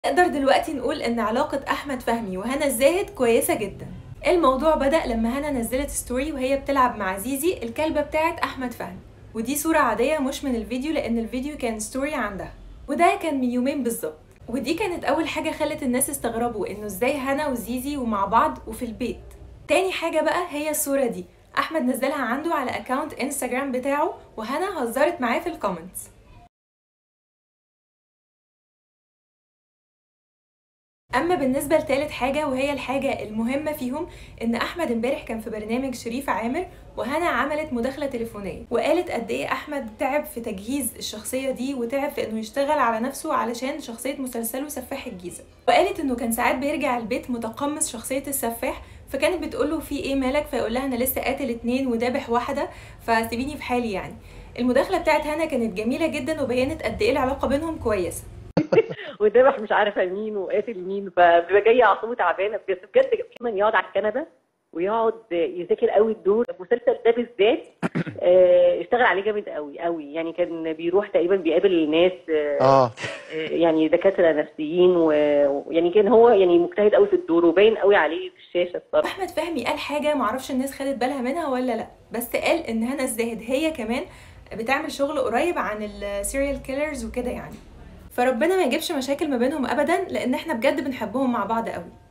نقدر دلوقتي نقول ان علاقة احمد فهمي وهنا الزاهد كويسة جدا الموضوع بدأ لما هنا نزلت ستوري وهي بتلعب مع زيزي الكلبة بتاعت احمد فهمي ودي صورة عادية مش من الفيديو لان الفيديو كان ستوري عندها وده كان من يومين بالظبط ودي كانت اول حاجة خلت الناس استغربوا انه ازاي هنا وزيزي ومع بعض وفي البيت تاني حاجة بقى هي الصورة دي احمد نزلها عنده على اكاونت انستجرام بتاعه وهنا هزرت معاه في الكومنتس اما بالنسبه لتالت حاجه وهي الحاجه المهمه فيهم ان احمد امبارح كان في برنامج شريف عامر وهنا عملت مداخله تليفونيه وقالت قد ايه احمد تعب في تجهيز الشخصيه دي وتعب في انه يشتغل على نفسه علشان شخصيه مسلسله سفاح الجيزه وقالت انه كان ساعات بيرجع البيت متقمص شخصيه السفاح فكانت بتقول له في ايه مالك فيقول لها انا لسه قاتل اتنين وذابح واحده فسيبيني في حالي يعني المداخله بتاعت هنا كانت جميله جدا وبينت قد ايه العلاقه بينهم كويسه وذبح مش عارفه مين وقاتل مين فبيبقى جاي اعصابه تعبانه بس بجد في من يقعد على الكنبه ويقعد يذاكر قوي الدور المسلسل ده بالذات آه، اشتغل عليه جامد قوي قوي يعني كان بيروح تقريبا بيقابل الناس آه، اه آه، يعني دكاتره نفسيين و- ويعني كان هو يعني مجتهد قوي في الدور وباين قوي عليه في الشاشه الصراحه احمد فهمي قال حاجه معرفش الناس خدت بالها منها ولا لا بس قال ان هنا الزاهد هي كمان بتعمل شغل قريب عن السيريال كيلرز وكده يعني فربنا ما يجيبش مشاكل ما بينهم ابدا لان احنا بجد بنحبهم مع بعض قوي